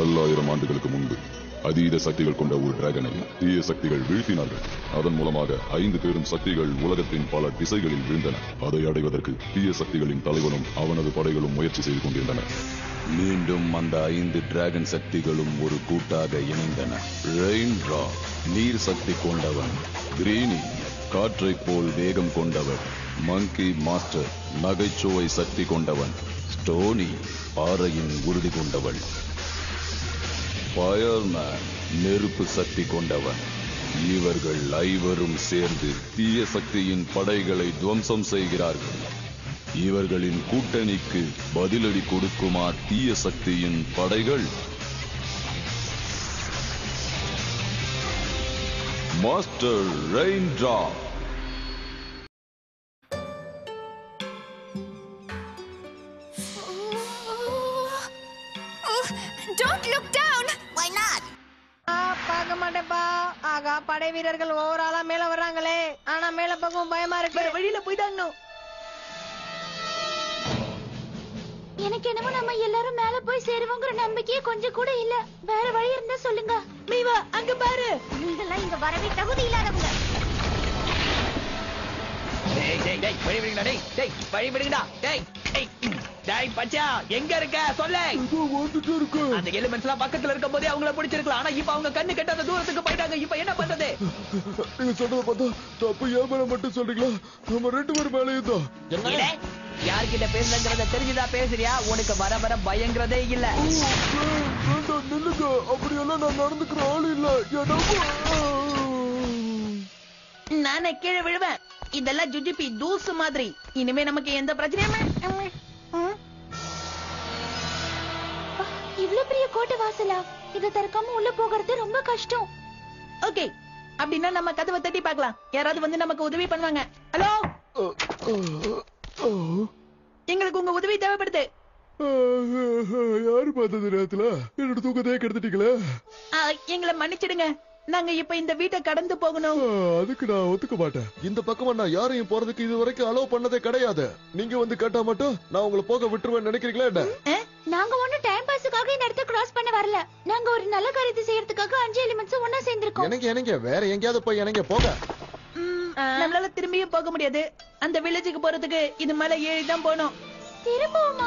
பல்லாயிரம் ஆண்டுகளுக்கு முன்பு அதீத சக்திகள் கொண்ட ஒரு டிராகனை தீய சக்திகள் வீழ்த்தினார்கள் அதன் மூலமாக ஐந்து பெரும் சக்திகள் உலகத்தின் பல திசைகளில் வீழ்ந்தன அதை அடைவதற்கு தீய சக்திகளின் தலைவனும் அவனது படைகளும் முயற்சி செய்து கொண்டிருந்தனர் மீண்டும் அந்த ஐந்து டிராகன் சக்திகளும் ஒரு கூட்டாக இணைந்தன ரெயின் டிரா நீர் சக்தி கொண்டவன் கிரீனி காற்றைப் போல் வேகம் கொண்டவர் மங்கி மாஸ்டர் நகைச்சுவை சக்தி கொண்டவன் ஸ்டோனி பாறையின் உறுதி கொண்டவள் ஃபயர்மேன் நெருப்பு சக்தி கொண்டவன் இவர்கள் ஐவரும் சேர்ந்து தீய சக்தியின் படைகளை துவம்சம் செய்கிறார்கள் இவர்களின் கூட்டணிக்கு பதிலடி கொடுக்குமா தீய சக்தியின் படைகள் master rain drop Don't look down! Why not? ஆ, பார்க்க மாட்டேப்பா ஆகா படை வீரர்கள் ஒவ்வொரு ஆளா மேல வர்றாங்களே ஆனா மேல பக்கம் பயமா இருக்கு வெளியில போயிட்டாங்க எனக்கு என்னமோ நம்ம எல்லாரும் மேல போய் சேருவோங்கிற நம்பிக்கையே கொஞ்சம் கூட இல்ல வேற வழி இருந்தா சொல்லுங்க மீவா அங்க பாரு நீங்கெல்லாம் இங்க வரவே தகுதி இல்லாதவங்க டேய் டேய் டேய் வழி விடுங்கடா டேய் டேய் வழி விடுங்கடா டேய் டேய் ம். டேய் பச்சா எங்க இருக்க சொல்லு அந்த எலிமெண்ட்ஸ் எல்லாம் பக்கத்துல இருக்கும் போதே அவங்கள பிடிச்சிருக்கலாம் ஆனா இப்ப அவங்க கண்ணு கெட்டாத தூரத்துக்கு போயிட்டாங்க இப்ப என்ன பண்றது நீங்க சொல்றத பார்த்தா தப்பு ஏன் மேல மட்டும் சொல்றீங்களா நம்ம ரெண்டு பேரும் மேலேயும் தான் இல்ல யார்கிட்ட பேசுறங்கிறத தெரிஞ்சுதா பேசுறியா உனக்கு வர வர பயங்கிறதே இல்ல வேண்டாம் நில்லுங்க அப்படியெல்லாம் நான் நடந்துக்கிற ஆள் இல்ல நானே கீழே விழுவேன் இதெல்லாம் ஜுஜிபி தூசு மாதிரி இனிமே நமக்கு எந்த பிரச்சனையுமே ம். இவ்ளோ பெரிய கோட்டை வாசலா இத திறக்காம உள்ள போகிறது ரொம்ப கஷ்டம் ஓகே அப்படின்னா நம்ம கதவை தட்டி பார்க்கலாம் யாராவது வந்து நமக்கு உதவி பண்ணுவாங்க ஹலோ எங்களுக்கு உங்க உதவி தேவைப்படுது யாரு பார்த்தது நேரத்துல என்னோட தூக்கத்தையே கெடுத்துட்டீங்களே ஆ, எங்களை மன்னிச்சிடுங்க நாங்க இப்ப இந்த வீட்டை கடந்து போகணும் ஆ, அதுக்கு நான் ஒத்துக்க மாட்டேன் இந்த பக்கமா நான் யாரையும் போறதுக்கு இது வரைக்கும் அலோவ் பண்ணதே கிடையாது நீங்க வந்து கேட்டா மட்டும் நான் உங்களை போக விட்டுருவேன் நினைக்கிறீங்களா என்ன நாங்க ஒண்ணு டைம் பாஸுக்காக இந்த இடத்த கிராஸ் பண்ண வரல நாங்க ஒரு நல்ல காரியத்தை செய்யறதுக்காக அஞ்சு எலிமெண்ட்ஸ் ஒண்ணா சேர்ந்திருக்கோம் எனக்கு எனக்கு வேற எங்கேயாவது போய் எனக்கு போக ம், நம்மளால திரும்பியும் போக முடியாது அந்த வில்லேஜுக்கு போறதுக்கு இது மேல ஏறி தான் போகணும் திரும்பவுமா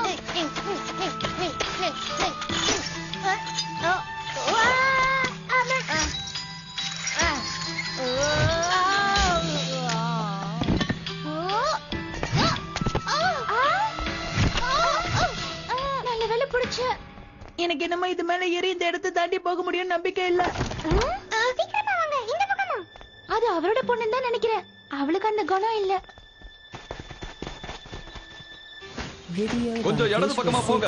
நல்ல வேலை பிடிச்ச எனக்கு என்னமோ இது மேல ஏறி இந்த இடத்தை தாண்டி போக முடியும் நம்பிக்கை இல்ல சீக்கிரமா வாங்க இந்த பக்கமா அது அவரோட பொண்ணுன்னு தான் நினைக்கிறேன் அவளுக்கு அந்த குணம் இல்ல கொஞ்சம் இடது பக்கமா போங்க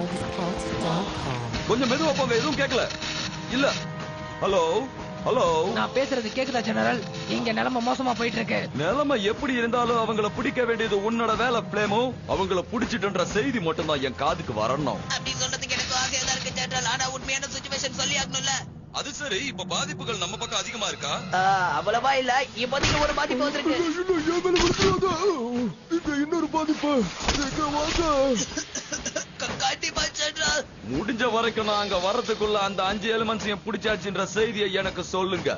கொஞ்சம் மெதுவா போங்க எதுவும் கேட்கல இல்ல ஹலோ ஹலோ நான் பேசுறது கேக்குதா ஜெனரல் இங்க நிலைமை மோசமா போயிட்டு இருக்கு நிலைமை எப்படி இருந்தாலும் அவங்கள பிடிக்க வேண்டியது உன்னோட வேலை பிளேமோ அவங்கள பிடிச்சிட்டுன்ற செய்தி மட்டும் தான் என் காதுக்கு வரணும் அப்படி சொல்றதுக்கு எனக்கு ஆசையா தான் இருக்கு ஜெனரல் ஆனா உண்மையான சுச்சுவேஷன் சொல்லி ஆகணும்ல அது சரி இப்ப பாதிப்புகள் நம்ம பக்கம் அதிகமா இருக்கா அவ்வளவா இல்ல இப்போதைக்கு ஒரு பாதிப்பு வந்திருக்கு இன்னும் ஏன் மேல விட்டுறாத இங்க இன்னொரு பாதிப்பு இங்க வாங்க க- கண்டிப்பா ஜெனரல் முடிஞ்ச வரைக்கும் நான் அங்க வர்றதுக்குள்ள அந்த அஞ்சு எலிமெண்ட்ஸையும் பிடிச்சாச்சுன்ற செய்தியை எனக்கு சொல்லுங்க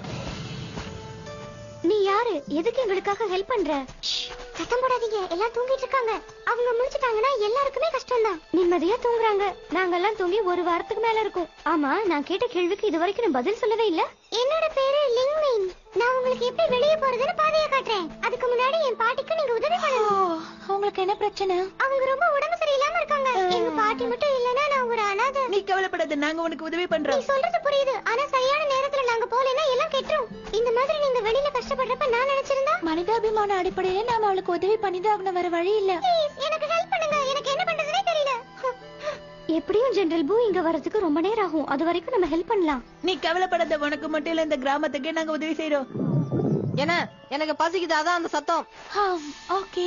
நீ யாரு எதுக்கு எங்களுக்காக ஹெல்ப் பண்ற சத்தம் போடாதீங்க எல்லாம் தூங்கிட்டு இருக்காங்க அவங்க முடிச்சிட்டாங்கன்னா எல்லாருக்குமே கஷ்டம் தான் நிம்மதியா தூங்குறாங்க நாங்கெல்லாம் தூங்கி ஒரு வாரத்துக்கு மேல இருக்கும் ஆமா நான் கேட்ட கேள்விக்கு இது வரைக்கும் நான் பதில் சொல்லவே இல்ல என்னோட பேரு லிங்மின் நான் உங்களுக்கு எப்படி வெளியே போறதுன்னு பாதைய காட்டுறேன் அதுக்கு முன்னாடி என் பாட்டிக்கு நீங்க உதவி பண்ணணும் உங்களுக்கு என்ன பிரச்சனை அவங்க ரொம்ப உடம்பு சரியில்லாம இருக்காங்க எங்க பாட்டி மட்டும் இல்லனா நான் ஒரு அனாதை நீ கவலைப்படாத நாங்க உனக்கு உதவி நீ பண்றோம் சொல்றது புரியுது ஆனா சரியான நேரத்துல நாங்க போலனா எல்லாம் கெட்டுரும் இந்த மாதிரி நீங்க வெளியில கஷ்டப்படுறப்ப நான் நினைச்சிருந்தா மனிதாபிமான அடிப்படையில நாம அவளுக்கு உதவி பண்ணிதான் வேற வழி இல்ல எனக்கு ஹெல்ப் பண்ணுங்க எனக்கு என்ன பண்றதுனே தெரியல எப்படியும் ஜெனரல் பூ இங்க வரதுக்கு ரொம்ப நேரம் ஆகும் அது வரைக்கும் நம்ம ஹெல்ப் பண்ணலாம் நீ கவலைப்படாத உனக்கு மட்டும் இல்ல இந்த கிராமத்துக்கே நாங்க உதவி செய்யறோம் என்ன எனக்கு பசிக்குது அதான் அந்த சத்தம் ஓகே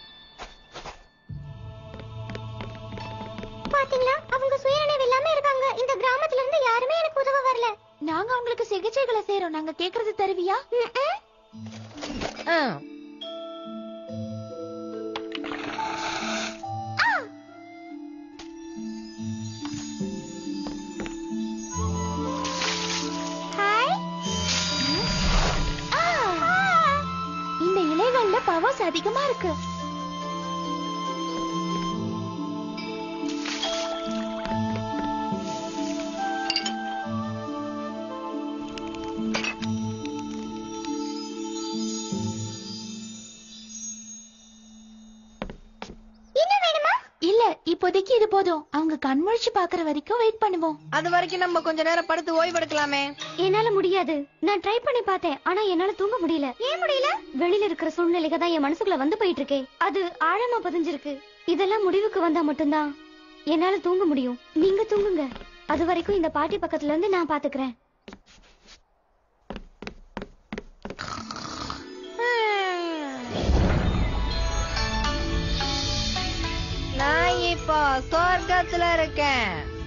பாத்தீங்களா அவங்க சுயநினைவு இல்லாம இருக்காங்க இந்த கிராமத்துல இருந்து யாருமே எனக்கு உதவ வரல நாங்க அவங்களுக்கு சிகிச்சைகளை செய்றோம் நாங்க கேக்குறது தருவியா ஆ. இருக்கு என்ன வேணுமா இல்ல இப்போதைக்கு இது போதும் அவங்க கண்முழிச்சு பாக்குற வரைக்கும் வெயிட் பண்ணுவோம் அது வரைக்கும் நம்ம கொஞ்ச நேரம் படுத்து ஓய்வெடுக்கலாமே என்னால முடியாது நான் ட்ரை பண்ணி பார்த்தேன் ஆனா என்னால தூங்க முடியல ஏன் முடியல வெளியில இருக்கிற சூழ்நிலைக தான் என் மனசுக்குள்ள வந்து போயிட்டு இருக்கே அது ஆழமா பதிஞ்சிருக்கு இதெல்லாம் முடிவுக்கு வந்தா மட்டும்தான் என்னால தூங்க முடியும் நீங்க தூங்குங்க அது வரைக்கும் இந்த பாட்டி பக்கத்துல இருந்து நான் பாத்துக்கிறேன் நான் இப்போ சொர்க்கத்துல இருக்கேன்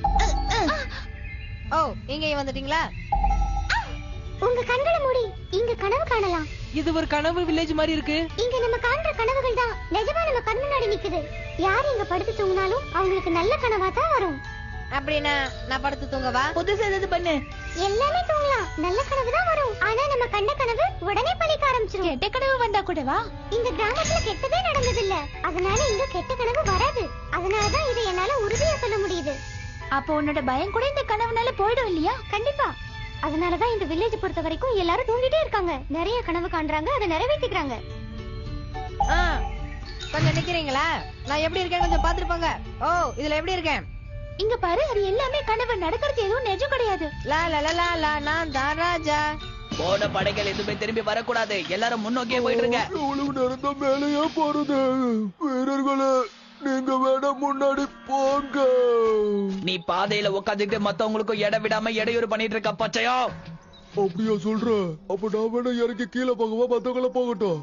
ஓ இங்க வந்துட்டீங்களா உங்க கண்களை மூடி இங்க கனவு காணலாம் இது ஒரு கனவு வில்லேஜ் மாதிரி இருக்கு இங்க நம்ம காண்ற கனவுகள் தான் நிஜமா நம்ம கண் முன்னாடி நிக்குது யார் இங்க படுத்து தூங்கினாலும் அவங்களுக்கு நல்ல கனவா தான் வரும் அப்படின்னா நான் படுத்து தூங்கவா புதுசா ஏதாவது பண்ணு எல்லாமே தூங்கலாம் நல்ல கனவு தான் வரும் ஆனா நம்ம கண்ட கனவு உடனே பழிக்க ஆரம்பிச்சிரும் கெட்ட கனவு வந்தா கூடவா இந்த கிராமத்துல கெட்டதே நடந்தது இல்ல அதனால இங்க கெட்ட கனவு வராது அதனாலதான் இதை என்னால உறுதியா சொல்ல முடியுது அப்போ உன்னோட பயம் கூட இந்த கனவுனால போயிடும் இல்லையா கண்டிப்பா அதனாலதான் இந்த வில்லேஜ் பொறுத்த வரைக்கும் எல்லாரும் தூங்கிட்டே இருக்காங்க நிறைய கனவு காண்றாங்க அதை நிறைவேற்றிக்கிறாங்க ஆ, கொஞ்சம் நிக்கிறீங்களா நான் எப்படி இருக்கேன் கொஞ்சம் பாத்துட்டு போங்க ஓ இதுல எப்படி இருக்கேன் இங்க பாரு அது எல்லாமே கனவு நடக்கிறது எதுவும் நிஜம் கிடையாது லா லா லா லா லா நான் தான் ராஜா போன படைகள் எதுவுமே திரும்பி வரக்கூடாது எல்லாரும் முன்னோக்கியே போயிட்டு இருங்க எவ்வளவு நேரம் தான் மேலேயே போறது வீரர்களே நீங்க வேணா முன்னாடி போங்க நீ பாதையில உட்காந்துட்டு மத்தவங்களுக்கும் இடம் விடாம இடையூறு பண்ணிட்டு இருக்க பச்சையோ அப்படியா சொல்ற அப்ப நான் வேணா இறங்கி கீழே போகவா மத்தவங்கள போகட்டும்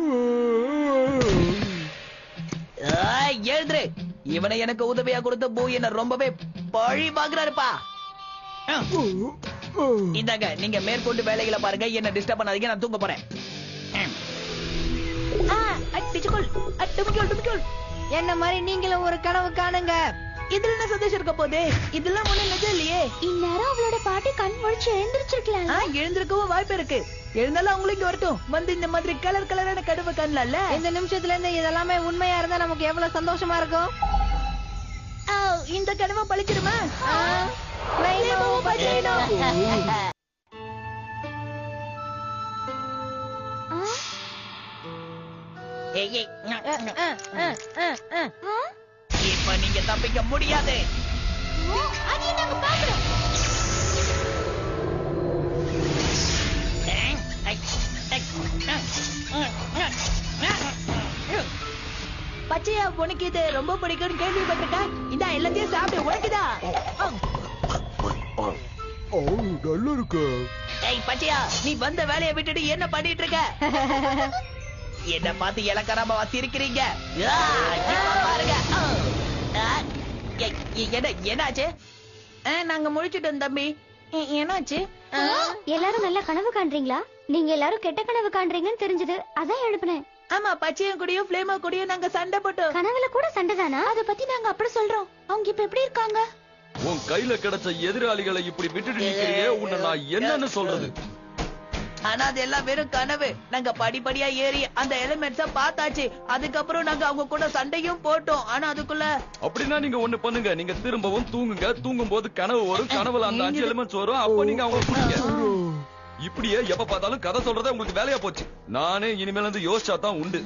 ஏய், எழுதுரு இவனை எனக்கு உதவியா கொடுத்த பூ என்ன ரொம்பவே பழி வாங்குறாருப்பா இந்தாங்க நீங்க மேற்கொண்டு வேலைகளை பாருங்க என்ன டிஸ்டர்ப் பண்ணாதீங்க நான் தூங்க போறேன் ம். ஆ, அடிச்சுக்கொள். அ, டுமிக்கோள், டுமிக்கோள். என்ன மாதிரி நீங்களும் ஒரு கனவு காணுங்க இதுல என்ன சந்தோஷம் இருக்க போகுது இதெல்லாம் ஒண்ணும் நிஜம் இல்லையே இந்நேரம் அவளோட பாட்டி கண் முழிச்சு எழுந்திருச்சிருக்கலாம் ஆ, எழுந்திருக்கவும் வாய்ப்பு இருக்கு எழுந்தாலும் அவங்களும் இங்க வரட்டும் வந்து இந்த மாதிரி கலர் கலரான கடுவை காணலாம்ல இந்த நிமிஷத்துல இருந்து இதெல்லாமே உண்மையா இருந்தா நமக்கு எவ்வளவு சந்தோஷமா இருக்கும் ஆ, இந்த கனவை பழிச்சிருமா ஆ, லைனோ, பஜைனோ. ஏய், ஏய், ஞா, அ, ஞா. அ, அ, அ, அ. இப்ப நீங்க தப்பிக்க முடியாது பச்சையா உனக்கு இது ரொம்ப பிடிக்கும்னு கேள்விப்பட்டிருக்கேன் இதான் எல்லாத்தையும் சாப்பிடு உனக்குதா ஓ நல்லா இருக்கு ஏய் பச்சையா நீ வந்த வேலையை விட்டுட்டு என்ன பண்ணிட்டு இருக்க என்ன பார்த்து இலக்கராம சிரிக்கிறீங்க ஆ, இப்ப பாருங்க ஆ. ஆ, ஏய், ஏய், என்ன என்னாச்சு ஆ, நாங்க முழிச்சிட்டோம் தம்பி ஏ- என்னாச்சு ஆ? எல்லாரும் நல்ல கனவு காண்றீங்களா நீங்க எல்லாரும் கெட்ட கனவு காண்றீங்கன்னு தெரிஞ்சது அதான் எழுப்புனேன் ஆமா பச்சையும் கூடயும் பிளேமா கூடயும் நாங்க சண்டை போட்டோம் கனவுல கூட சண்டைதானா அத பத்தி நாங்க அப்படி சொல்றோம் அவங்க இப்ப எப்படி இருக்காங்க உன் கையில கிடைச்ச எதிராளிகளை இப்படி விட்டுட்டு நிக்கிறியே உன்னை நான் என்னன்னு சொல்றது ஆனா அது எல்லாம் வெறும் கனவு நாங்க படிப்படியா ஏறி அந்த எலிமெண்ட்ஸ பார்த்தாச்சு அதுக்கப்புறம் நாங்க அவங்க கூட சண்டையும் போட்டோம் ஆனா அதுக்குள்ள அப்படின்னா நீங்க ஒண்ணு பண்ணுங்க நீங்க திரும்பவும் தூங்குங்க தூங்கும் போது கனவு வரும் கனவுல அந்த அஞ்சு எலிமெண்ட்ஸ் வரும் அப்ப நீங்க அவங்க பிடிங்க இப்படியே எப்ப பார்த்தாலும் கதை சொல்றதே உங்களுக்கு வேலையா போச்சு நானே இனிமேல இருந்து யோசிச்சா தான் உண்டு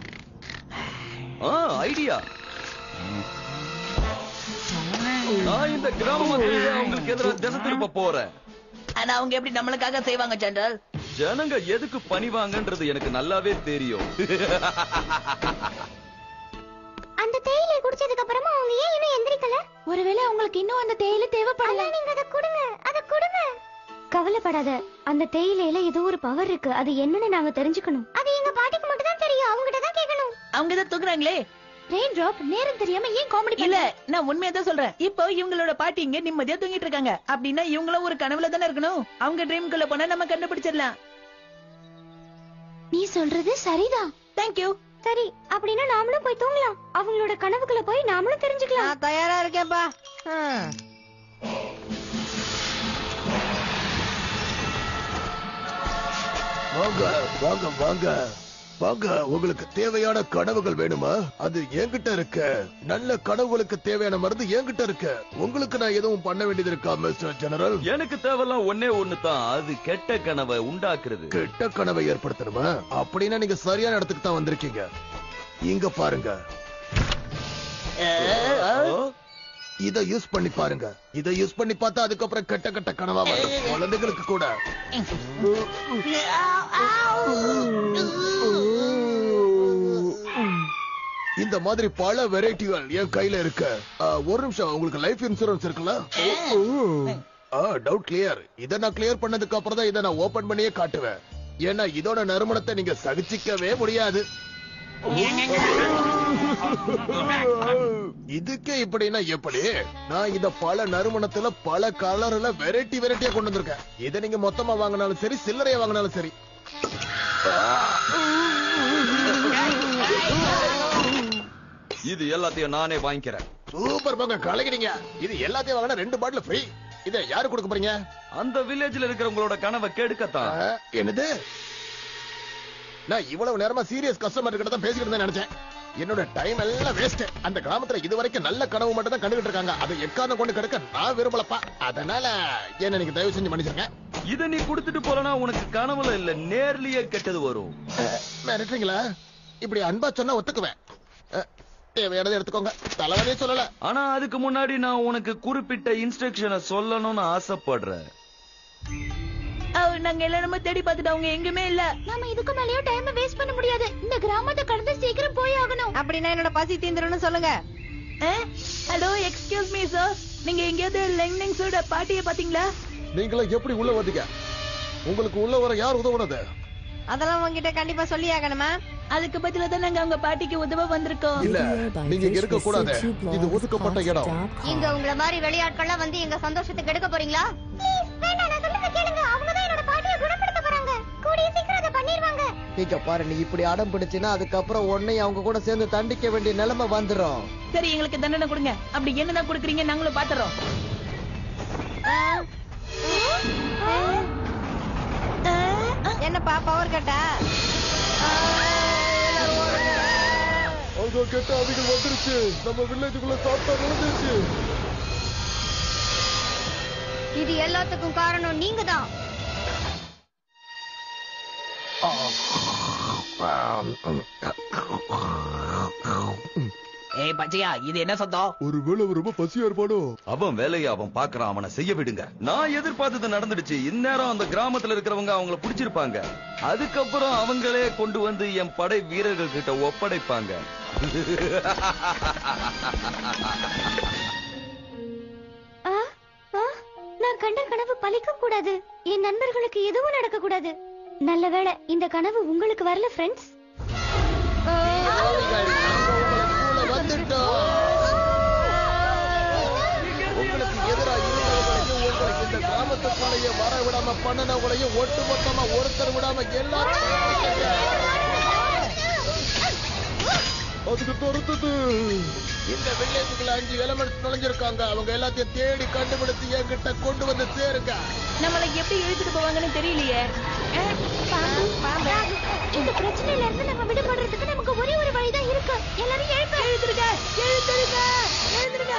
ஆ ஐடியா நான் இந்த கிராமத்திலேயே அவங்களுக்கு எதிராக திசை திருப்ப போறேன் ஆனா அவங்க எப்படி நம்மளுக்காக செய்வாங்க ஜெனரல் ஜனங்க எதுக்கு பணிவாங்கன்றது எனக்கு நல்லாவே தெரியும் அந்த தேயிலை குடிச்சதுக்கு அப்புறமா அவங்க ஏன் இன்னும் எந்திரிக்கல ஒருவேளை அவங்களுக்கு இன்னும் அந்த தேயிலை தேவைப்படல அண்ணா, நீங்க அதை கொடுங்க அதை கொடுங்க கவலைப்படாத அந்த தேயிலையில ஏதோ ஒரு பவர் இருக்கு அது என்னன்னு நாங்க தெரிஞ்சுக்கணும் அது எங்க பாட்டிக்கு மட்டும் தான் தெரியும் அவங்ககிட்ட தான் கேட்கணும் அவங்க தான் தூங்குறாங்களே ரெயின் டிராப் நேரம் தெரியாம ஏன் காமெடி இல்ல பண்ணல நான் உண்மையா தான் சொல்றேன் இப்போ இவங்களோட பாட்டி இங்க நிம்மதியா தூங்கிட்டு இருக்காங்க அப்படின்னா இவங்களும் ஒரு கனவுல தானே இருக்கணும் அவங்க ட்ரீம்குள்ள போனா நம்ம கண்டுபிடிச்சிடலாம் நீ சொல்றது சரிதான் தேங்க்யூ சரி அப்படின்னா நாமளும் போய் தூங்கலாம் அவங்களோட கனவுக்குள்ள போய் நாமளும் தெரிஞ்சுக்கலாம் நான் தயாரா இருக்கேன்ப்பா ஹம். வாங்க வாங்க வாங்க வாங்க உங்களுக்கு தேவையான கனவுகள் வேணுமா அது என்கிட்ட இருக்கு நல்ல கனவுகளுக்கு தேவையான மருந்து என்கிட்ட இருக்கு உங்களுக்கு நான் எதுவும் பண்ண வேண்டியது இருக்கா மிஸ்டர் ஜெனரல் எனக்கு தேவைலாம் ஒன்னே ஒண்ணு தான் அது கெட்ட கனவை உண்டாக்குறது கெட்ட கனவை ஏற்படுத்தணுமா அப்படின்னா நீங்க சரியான இடத்துக்கு தான் வந்திருக்கீங்க இங்க பாருங்க இத யூஸ் பண்ணி பாருங்க இத யூஸ் பண்ணி பார்த்தா அதுக்கப்புறம் கெட்ட கெட்ட கனவா வரும் குழந்தைகளுக்கு கூட இந்த மாதிரி பல வெரைட்டிகள் என் கையில இருக்கு ஆ, ஒரு நிமிஷம் உங்களுக்கு லைஃப் இன்சூரன்ஸ் இருக்குல்ல டவுட் கிளியர் இத நான் கிளியர் பண்ணதுக்கு அப்புறம் தான் இத நான் ஓபன் பண்ணியே காட்டுவேன் ஏன்னா இதோட நறுமணத்தை நீங்க சகிச்சிக்கவே முடியாது இதுக்கே இப்படின்னா எப்படி நான் இத பல நறுமணத்துல பல கலர்ல வெரைட்டி வெரைட்டியா கொண்டு வந்திருக்கேன் இத நீங்க மொத்தமா வாங்கினாலும் சரி சில்லறையா வாங்கினாலும் சரி இது எல்லாத்தையும் நானே வாங்கிக்கிறேன் சூப்பர் போங்க கலகிட்டீங்க இது எல்லாத்தையும் வாங்கினா ரெண்டு பாட்டில் ஃப்ரீ இத யாரு கொடுக்க போறீங்க அந்த வில்லேஜ்ல இருக்கிறவங்களோட கனவை கெடுக்கத்தான் ஆ, என்னது நான் இவ்வளவு நேரமா சீரியஸ் கஸ்டமர் கிட்ட தான் பேசிக்கிட்டு இருந்தேன் நினைச்சேன் என்னோட டைம் எல்லாம் வேஸ்ட் அந்த கிராமத்துல இது வரைக்கும் நல்ல கனவு மட்டும் தான் கண்டுகிட்டு இருக்காங்க அதை எக்காரணம் கொண்டு கிடக்க நான் விரும்பலப்பா அதனால என்ன நீங்க தயவு செஞ்சு மன்னிச்சிருங்க இத நீ கொடுத்துட்டு போலனா உனக்கு கனவுல இல்ல நேர்லயே கெட்டது வரும் மிரட்டுறீங்களா இப்படி அன்பா சொன்னா ஒத்துக்குவேன் அஹ், தேவையானதை எடுத்துக்கோங்க தலைவலியே சொல்லல ஆனா அதுக்கு முன்னாடி நான் உனக்கு குறிப்பிட்ட இன்ஸ்ட்ரக்ஷனை சொல்லணும்னு ஆசைப்படுறேன் நாங்க எல்லாருமே தேடி பார்த்துட்டு அவங்க எங்குமே இல்ல நாம இதுக்கு மேலயும் டைம் வேஸ்ட் பண்ண முடியாது இந்த கிராமத்தை கடந்து சீக்கிரம் போய் ஆகணும் அப்படின்னா என்னோட பசி தீந்துரும்னு சொல்லுங்க ஹலோ எக்ஸ்கியூஸ் மீ சார் நீங்க எங்கேயாவது லெங்னிங்ஸோட பாட்டியை பாத்தீங்களா நீங்களா எப்படி உள்ள வந்தீங்க உங்களுக்கு உள்ள வர யார் உதவுனது அதெல்லாம் உங்ககிட்ட கண்டிப்பா சொல்லி ஆகணுமா அதுக்கு பதிலா தான் நாங்க அவங்க பாட்டிக்கு உதவ வந்திருக்கோம் இல்ல நீங்க இங்க இருக்க கூடாது இது ஒதுக்கப்பட்ட இடம் இங்க உங்கள மாதிரி வெளியாட்கள்லாம் வந்து எங்க சந்தோஷத்தை கெடுக்க போறீங்களா வேண்டாம் நான் சொல்றத கேளுங்க அவங்க தான் என்னோட பாட்டியை குணப்படுத்த போறாங்க கூடிய சீக்கிரம் அதை பண்ணிடுவாங்க நீங்க பாரு நீ இப்படி அடம் பிடிச்சினா அதுக்கப்புறம் உன்னை அவங்க கூட சேர்ந்து தண்டிக்க வேண்டிய நிலைமை வந்துரும் சரி எங்களுக்கு தண்டனை கொடுங்க அப்படி என்னதான் கொடுக்குறீங்க நாங்களும் பாத்துறோம் என்னப்பா பவர் கட்டா அவங்க கெட்ட ஆவிகள் வந்துருச்சு நம்ம வில்லேஜுக்குள்ள சாப்பிட்டா விழுந்துருச்சு இது எல்லாத்துக்கும் காரணம் நீங்க தான் ஏய் பச்சையா இது என்ன சத்தம் ஒருவேளை அவன் ரொம்ப பசியா இருப்பானோ அவன் வேலையை அவன் பாக்குறான் அவனை செய்ய விடுங்க நான் எதிர்பார்த்தது நடந்துடுச்சு இந்நேரம் அந்த கிராமத்துல இருக்கிறவங்க அவங்கள பிடிச்சிருப்பாங்க அதுக்கப்புறம் அவங்களே கொண்டு வந்து என் படை வீரர்கள் கிட்ட ஒப்படைப்பாங்க ஆ, ஆ, நான் கண்ட கனவு பலிக்க கூடாது என் நண்பர்களுக்கு எதுவும் நடக்க கூடாது நல்ல வேளை இந்த கனவு உங்களுக்கு வரல ஃப்ரெண்ட்ஸ் வந்துட்டோம் உங்களுக்கு எதிரா இருந்தவங்களையும் உங்களுக்கு இந்த கிராமத்துக்குள்ளேயே வர விடாம பண்ணனவங்களையும் ஒட்டு மொத்தமா ஒருத்தர் விடாம எல்லாரும் அதுக்கு துரத்துது இந்த வில்லேஜுக்குள்ள அஞ்சு எலமெண்ட்ஸ் நுழைஞ்சிருக்காங்க அவங்க எல்லாத்தையும் தேடி கண்டுபிடிச்சு என்கிட்ட கொண்டு வந்து சேருங்க நம்மளை எப்படி இழுத்துட்டு போவாங்கன்னு தெரியலையே இந்த பிரச்சனையில இருந்து நம்ம விடுபடுறதுக்கு நமக்கு ஒரே ஒரு வழிதான் இருக்கு எல்லாரும் எழுப்ப எழுதுருங்க எழுதுருங்க எழுதுருங்க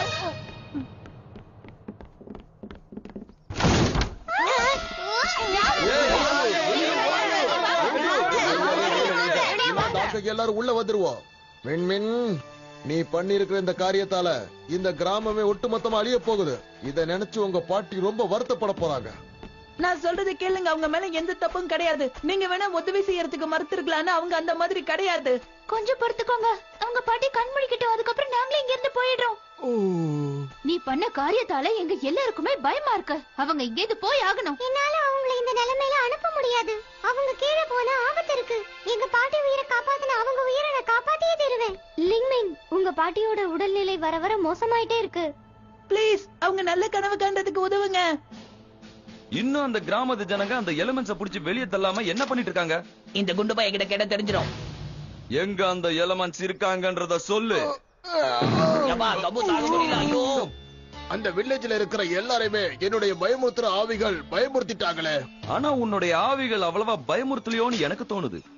டாக்டர் எல்லாரும் உள்ள வந்துருவோம் மின்மின் நீ பண்ணிருக்கிற இந்த காரியத்தால இந்த கிராமமே ஒட்டுமொத்தமா அழிய போகுது இத நினைச்சு உங்க பாட்டி ரொம்ப வருத்தப்பட போறாங்க நான் சொல்றது கேளுங்க அவங்க மேல எந்த தப்பும் கிடையாது நீங்க வேணா உதவி செய்யறதுக்கு மறுத்திருக்கலாம்னு அவங்க அந்த மாதிரி கிடையாது கொஞ்சம் பொறுத்துக்கோங்க அவங்க பாட்டி கண் முழிக்கட்டும் அதுக்கப்புறம் நாங்களே இங்க இருந்து போயிடுறோம் நீ பண்ண காரியத்தால எங்க எல்லாருக்குமே பயமா இருக்கு அவங்க இங்க இருந்து போய் ஆகணும் என்னால அவங்கள இந்த நிலைமையில அனுப்ப முடியாது அவங்க கீழே போனா ஆபத்து இருக்கு எங்க பாட்டி உயிரை காப்பாத்தின அவங்க உயிரை நான் காப்பாத்தியே தருவேன் லிங்மிங் உங்க பாட்டியோட உடல்நிலை வர வர மோசமாயிட்டே இருக்கு ப்ளீஸ் அவங்க நல்ல கனவு காண்றதுக்கு உதவுங்க இன்னும் அந்த கிராமத்து ஜனங்க அந்த எலிமெண்ட்ஸ புடிச்சு வெளியே தள்ளாம என்ன பண்ணிட்டு இருக்காங்க இந்த குண்டு பையன் கிட்ட கேட்ட தெரிஞ்சிடும் எங்க அந்த எலமெண்ட்ஸ் இருக்காங்கன்றத சொல்லு எப்பா கபு தாங்க முடியல ஐயோ அந்த வில்லேஜ்ல இருக்கிற எல்லாரையுமே என்னுடைய பயமுறுத்துற ஆவிகள் பயமுறுத்திட்டாங்களே ஆனா உன்னுடைய ஆவிகள் அவ்வளவா பயமுறுத்தலையோன்னு எனக்கு தோணுது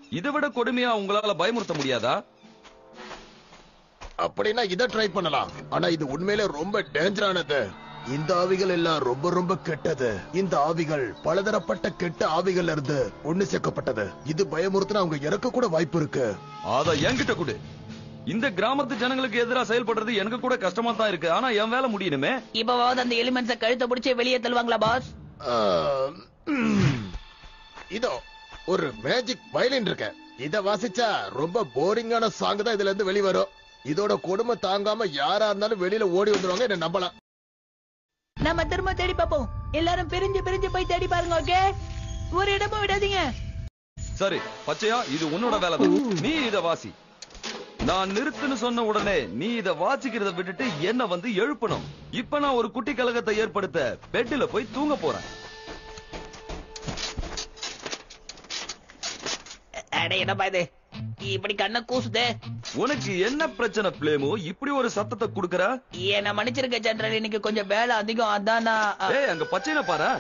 இதை விட கொடுமையா உங்களால பயமுறுத்த முடியாதா அப்படின்னா இதை ட்ரை பண்ணலாம் ஆனா இது உண்மையிலே ரொம்ப டேஞ்சரானது இந்த ஆவிகள் எல்லாம் ரொம்ப ரொம்ப கெட்டது இந்த ஆவிகள் பலதரப்பட்ட கெட்ட ஆவிகள் இருந்து ஒண்ணு சேர்க்கப்பட்டது இது பயமுறுத்தினா அவங்க இறக்க கூட வாய்ப்பு இருக்கு அத என்கிட்ட கொடு இந்த கிராமத்து ஜனங்களுக்கு எதிரா செயல்படுறது எனக்கு கூட கஷ்டமா தான் இருக்கு ஆனா என் வேலை முடியணுமே இப்பவாவது அந்த எலிமெண்ட்ஸ கழுத்தை பிடிச்சி வெளியே தள்ளுவாங்களா பாஸ் ஆஹ், ம். இதோ ஒரு மேஜிக் வயலின் இருக்க இத வாசிச்சா ரொம்ப போரிங்கான சாங் தான் இதுல இருந்து வெளிவரும் இதோட கொடுமை தாங்காம யாரா இருந்தாலும் வெளியில ஓடி வந்துருவாங்க என்ன நம்பலாம் நம்ம திரும்ப தேடி பார்ப்போம் எல்லாரும் பிரிஞ்சு பிரிஞ்சு போய் தேடி பாருங்க ஓகே ஒரு இடமும் விடாதீங்க சரி பச்சையா இது உன்னோட வேலை தான் நீ இத வாசி நான் நிறுத்துன்னு சொன்ன உடனே நீ இத வாசிக்கிறத விட்டுட்டு என்ன வந்து எழுப்பணும் இப்ப நான் ஒரு குட்டி கலகத்தை ஏற்படுத்த பெட்ல போய் தூங்க போறேன் அட என்னப்பா இது இப்படி கண்ண கூசுதே உனக்கு என்ன பிரச்சனை பிளேமோ இப்படி ஒரு சத்தத்தை குடுக்கற என்ன மன்னிச்சிருக்க ஜெனரல் இன்னைக்கு கொஞ்சம் வேலை அதிகம் அதான் நான் அ, ஏய் அங்க பச்சையில பாரு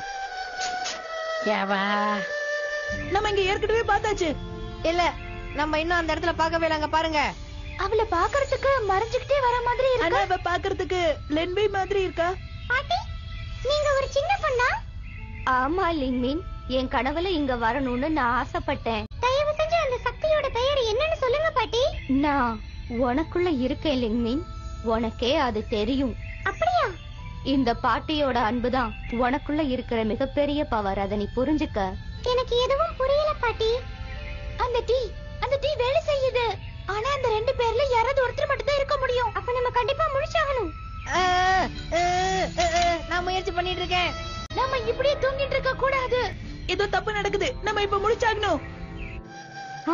நம்ம இங்க ஏற்கனவே பார்த்தாச்சு இல்ல நம்ம இன்னும் அந்த இடத்துல பார்க்கவே இல்லை அங்க பாருங்க அவளை பாக்குறதுக்கு மறைஞ்சுக்கிட்டே வர மாதிரி ஆனா இருக்கு இவ பாக்குறதுக்கு லென்பை மாதிரி இருக்கா பாட்டி நீங்க ஒரு சின்ன பொண்ணா ஆமா லிங்மின் என் கனவுல இங்க வரணும்னு நான் ஆசைப்பட்டேன் தயவு செஞ்சு அந்த சக்தியோட பெயர் என்னன்னு சொல்லுங்க பாட்டி நான் உனக்குள்ள இருக்கேன் லிங்மின் உனக்கே அது தெரியும் அப்படியா இந்த பாட்டியோட அன்புதான் உனக்குள்ள இருக்கிற மிகப்பெரிய பவர் அதை நீ புரிஞ்சுக்க எனக்கு எதுவும் புரியல பாட்டி அந்த டீ அந்த டீ வேலை செய்யுது ஆனா அந்த ரெண்டு பேர்ல யாராவது ஒருத்தர் மட்டும் தான் இருக்க முடியும் அப்ப நம்ம கண்டிப்பா முடிச்சாகணும் அஹ், அஹ், அஹ், அஹ், நான் முயற்சி பண்ணிட்டு இருக்கேன் நம்ம இப்படியே தூங்கிட்டு இருக்க கூடாது ஏதோ தப்பு நடக்குது நம்ம இப்ப முடிச்சாகணும் ஆ?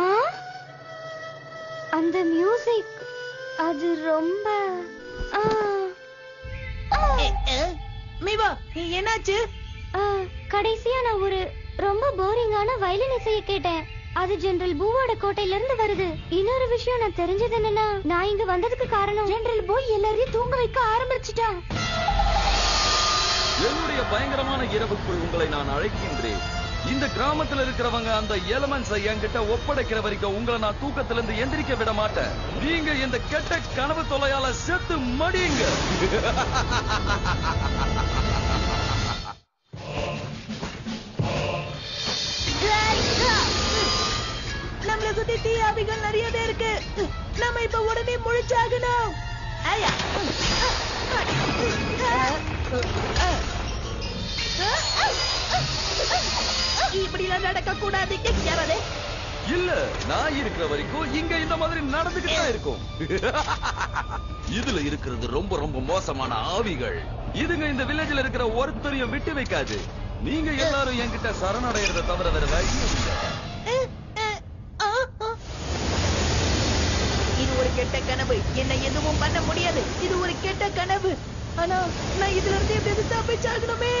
அந்த மியூசிக் அது ரொம்ப ஆ. ஆ. எ, எ, மீவா என்னாச்சு ஆ, கடைசியா நான் ஒரு ரொம்ப போரிங்கான வயலின் இசையை கேட்டேன் அது ஜெனரல் பூவோட கோட்டையில இருந்து வருது இன்னொரு விஷயம் நான் தெரிஞ்சது என்னன்னா நான் இங்க வந்ததுக்கு காரணம் ஜெனரல் பூ எல்லாரையும் தூங்க வைக்க ஆரம்பிச்சிட்டான் என்னுடைய பயங்கரமான இரவுக்குள் உங்களை நான் அழைக்கின்றேன் இந்த கிராமத்துல இருக்கிறவங்க அந்த எலமெண்ட்ஸை என்கிட்ட ஒப்படைக்கிற வரைக்கும் உங்களை நான் தூக்கத்துல இருந்து எந்திரிக்க விட மாட்டேன் நீங்க இந்த கெட்ட கனவு தொலையால செத்து மடியுங்க நம்மள சுத்தி தீ ஆவிகள் நிறையவே இருக்கு நம்ம இப்ப உடனே முழிச்சாகணும் ஐயா இப்படி எல்லாம் நடக்க கூடாது யாராவது இல்ல நான் இருக்கிற வரைக்கும் இங்க இந்த மாதிரி நடந்துகிட்டு தான் இருக்கும் இதுல இருக்கிறது ரொம்ப ரொம்ப மோசமான ஆவிகள் இதுங்க இந்த வில்லேஜ்ல இருக்கிற ஒருத்தரையும் விட்டு வைக்காது நீங்க எல்லாரும் என்கிட்ட சரணடைறத தவிர வேற வழியே இல்ல இது ஒரு கெட்ட கனவு என்ன எதுவும் பண்ண முடியாது இது ஒரு கெட்ட கனவு ஆனா நான் இதுல இருந்து எப்படி தப்பிச்சாகணுமே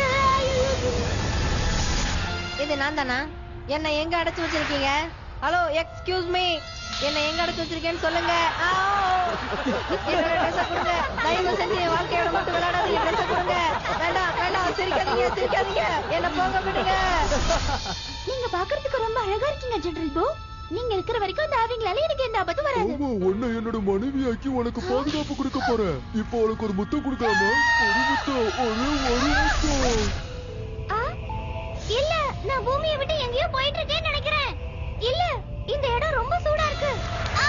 இது நான் தானா என்ன எங்க அடைச்சு வச்சிருக்கீங்க ஹலோ எக்ஸ்கியூஸ் மீ என்ன எங்க அடைச்சு வச்சிருக்கேன்னு சொல்லுங்க ஆவ். என்னோட ட்ரெஸ் கொடுங்க தயவு செஞ்சு என் வாழ்க்கையோட மட்டும் விளையாடாதீங்க ட்ரெஸ் கொடுங்க வேண்டாம் வேண்டாம் சிரிக்காதீங்க சிரிக்காதீங்க என்ன போக விடுங்க நீங்க பாக்குறதுக்கு ரொம்ப அழகா இருக்கீங்க ஜெனரல் பூ நீங்க இருக்கிற வரைக்கும் அந்த ஆவிங்களால எனக்கு எந்த ஆபத்தும் வராது உன்னை என்னோட மனைவியாக்கி உனக்கு பாதுகாப்பு கொடுக்க போறேன் இப்போ உனக்கு ஒரு முத்தம் கொடுக்கலாமா ஒரு முத்தம் ஒரே ஒரு முத்தம் ஆ? இல்ல நான் பூமியை விட்டு எங்கேயோ போயிட்டு இருக்கேன்னு நினைக்கிறேன் இல்ல இந்த இடம் ரொம்ப சூடா இருக்கு ஆ!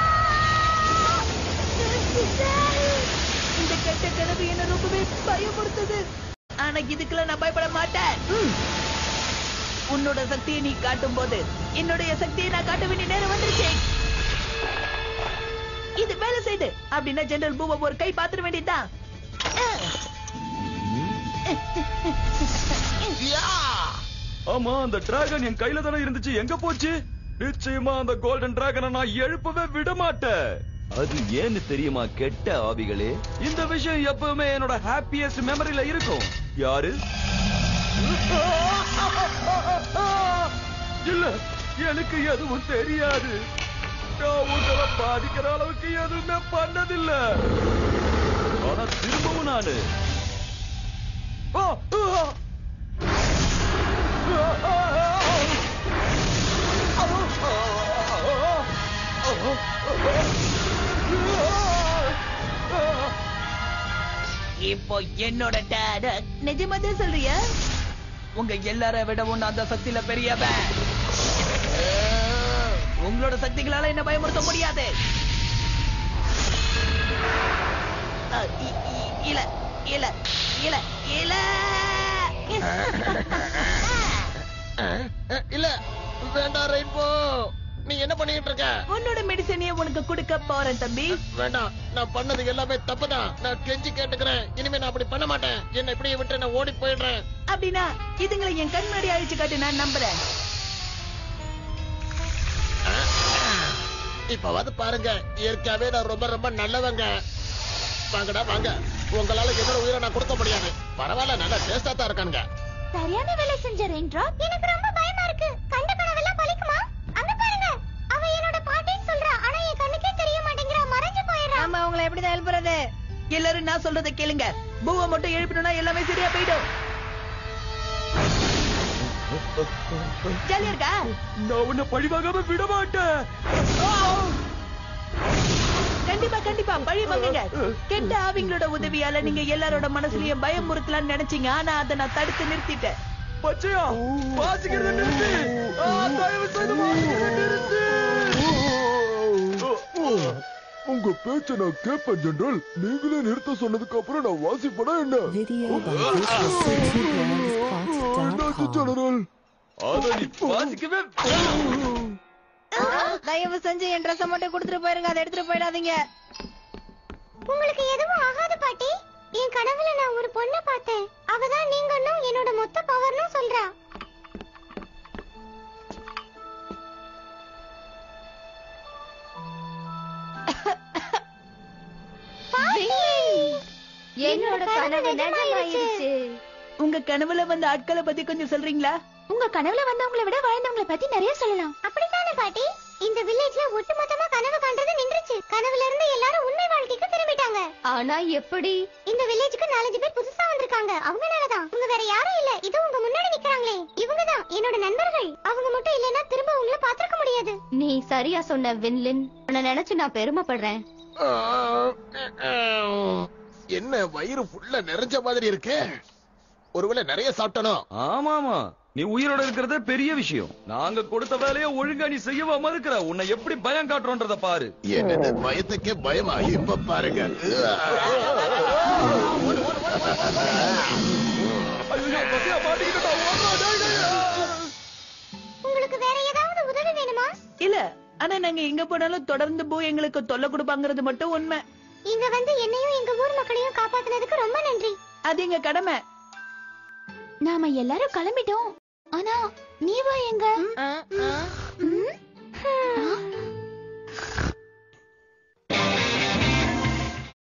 இந்த கெட்ட கனவு என்ன ரொம்பவே பயமுறுத்துது ஆனா இதுக்கெல்லாம் நான் பயப்பட மாட்டேன் ம். உன்னோட சக்தியை நீ காட்டும் போது என்னுடைய சக்தியை நான் காட்ட வேண்டிய நேரம் வந்துருச்சு இது வேலை செய்யுது அப்படின்னா ஜெனரல் பூவை ஒரு கை பாத்துட வேண்டியதுதான் ஆமா அந்த டிராகன் என் கையில தானே இருந்துச்சு எங்க போச்சு நிச்சயமா அந்த கோல்டன் டிராகனை நான் எழுப்பவே விட மாட்டேன் அது ஏன்னு தெரியுமா கெட்ட ஆவிகளே இந்த விஷயம் எப்பவுமே என்னோட ஹாப்பியஸ்ட் மெமரியில இருக்கும் யாரு இல்ல எனக்கு எதுவும் தெரியாது நான் உங்களை பாதிக்கிற அளவுக்கு எதுவுமே பண்ணதில்ல ஆனா திரும்பவும் நானு ஆ, ஆ, ஆ. இப்போ என்னோட டேட் நிஜமா தான் சொல்றியா உங்க எல்லார விடவும் நான் அந்த சக்தியில பெரியவன் உங்களோட சக்திகளால என்ன பயமுறுத்த முடியாது அ, இ- இ- இல்ல இல்ல இல்ல இல்ல அஹ், அஹ், இல்ல வேண்டாம் ரெயின்போ நீ என்ன பண்ணிட்டு இருக்க உன்னோட மெடிசனையே உனக்கு கொடுக்க போறேன் தம்பி வேண்டாம் நான் பண்ணது எல்லாமே தப்புதான் நான் கெஞ்சி கேட்டுக்கிறேன் இனிமே நான் அப்படி பண்ண மாட்டேன் என்ன இப்படியே விட்டு நான் ஓடி போயிடுறேன் அப்படின்னா இதுங்களை என் கண் முன்னாடி அழிச்சு காட்டு நான் நம்புறேன் இப்பவாது பாருங்க இயற்கையாவே நான் ரொம்ப ரொம்ப நல்லவங்க வாங்கடா வாங்க உங்களால என்னோட உயிரை நான் கொடுக்க முடியாது பரவாயில்ல நல்லா டேஸ்டா தான் இருக்கானுங்க சரியான வேலை செஞ்ச ரெயின் டிராப் எனக்கு ரொம்ப பயமா இருக்கு கண்ட கனவெல்லாம் பலிக்குமா அங்க பாருங்க அவ என்னோட பாட்டின்னு சொல்றா ஆனா என் கண்ணுக்கே தெரிய மாட்டேங்கிறா மறைஞ்சு போயிடுறா ஆமா உங்களை எப்படிதான் எழுப்புறது எல்லாரும் நான் சொல்றதை கேளுங்க பூவை மட்டும் எழுப்பினா எல்லாமே சரியா போயிடும் ஜாலியா இருக்கா நான் உன்னை பழிவாங்காம விட மாட்டேன் கண்டிப்பா கண்டிப்பா பழி வாங்குங்க கெட்ட ஆவிங்களோட உதவியால நீங்க எல்லாரோட மனசுலயும் பயம் முறுக்கலாம்னு நினைச்சீங்க ஆனா அதை நான் தடுத்து நிறுத்திட்டேன் பச்சையா வாசிக்கிறத நிறுத்து ஆ, தயவு செய்து வாசிக்கிறத நிறுத்து உங்க பேச்ச நான் கேட்பேன் ஜெனரல் நீங்களே நிறுத்த சொன்னதுக்கு அப்புறம் நான் வாசிப்படா என்ன Video by visualcityblogspot.com. என்னாச்சு ஜெனரல் அத நீ வாசிக்கவே தயவு செஞ்சு என் ட்ரெஸ் மட்டும் கொடுத்துட்டு போயிருங்க அதை எடுத்துட்டு போயிடாதீங்க உங்களுக்கு எதுவும் ஆகாது பாட்டி என் கனவுல நான் ஒரு பொண்ணை பார்த்தேன் அவதான் நீங்களும் என்னோட மொத்த பவர்னும் சொல்றா பாட்டி! என்னோட கனவு நிஜமாயிருச்சு உங்க கனவுல வந்த ஆட்களை பத்தி கொஞ்சம் சொல்றீங்களா உங்க கனவுல வந்தவங்களை விட வாழ்ந்தவங்களை பத்தி நிறைய சொல்லலாம் அப்படித்தானே பாட்டி இந்த வில்லேஜ்ல ஒட்டுமொத்தமா கனவு காண்றது நின்றுச்சு கனவுல இருந்து எல்லாரும் உண்மை வாழ்க்கைக்கு திரும்பிட்டாங்க ஆனா எப்படி இந்த வில்லேஜுக்கு நாலஞ்சு பேர் புதுசா வந்திருக்காங்க அவங்கனாலதான் இவங்க வேற யாரும் இல்ல இது உங்க முன்னாடி நிக்கிறாங்களே இவங்கதான் என்னோட நண்பர்கள் அவங்க மட்டும் இல்லைன்னா திரும்ப உங்களை பாத்திருக்க முடியாது நீ சரியா சொன்ன வின்லின் உன்னை நினைச்சு நான் பெருமைப்படுறேன் என்ன வயிறு ஃபுல்லா நிறைஞ்ச மாதிரி இருக்கு ஒருவேளை நிறைய சாப்பிட்டனோ ஆமாமா நீ உயிரோட இருக்கிறதே பெரிய விஷயம் நாங்க கொடுத்த வேலையை ஒழுங்கா நீ செய்யவா மறுக்கிற உன்னை எப்படி பயம் காட்டுறோன்றத பாரு என்னது பயத்துக்கே பயமா இப்ப பாருங்க ஐயோ, பத்தியா மாட்டிக்கிட்டா, ஓடுறா, டேய், டேய். உங்களுக்கு வேற ஏதாவது உதவி வேணுமா இல்ல ஆனா நாங்க எங்க போனாலும் தொடர்ந்து பூ எங்களுக்கு தொல்லை கொடுப்பாங்கிறது மட்டும் உண்மை இங்க வந்து என்னையும் எங்க ஊர் மக்களையும் காப்பாத்துனதுக்கு ரொம்ப நன்றி அது எங்க கடமை நாம எல்லாரும் கிளம்பிட்டோம் ஆனா நீவா எங்க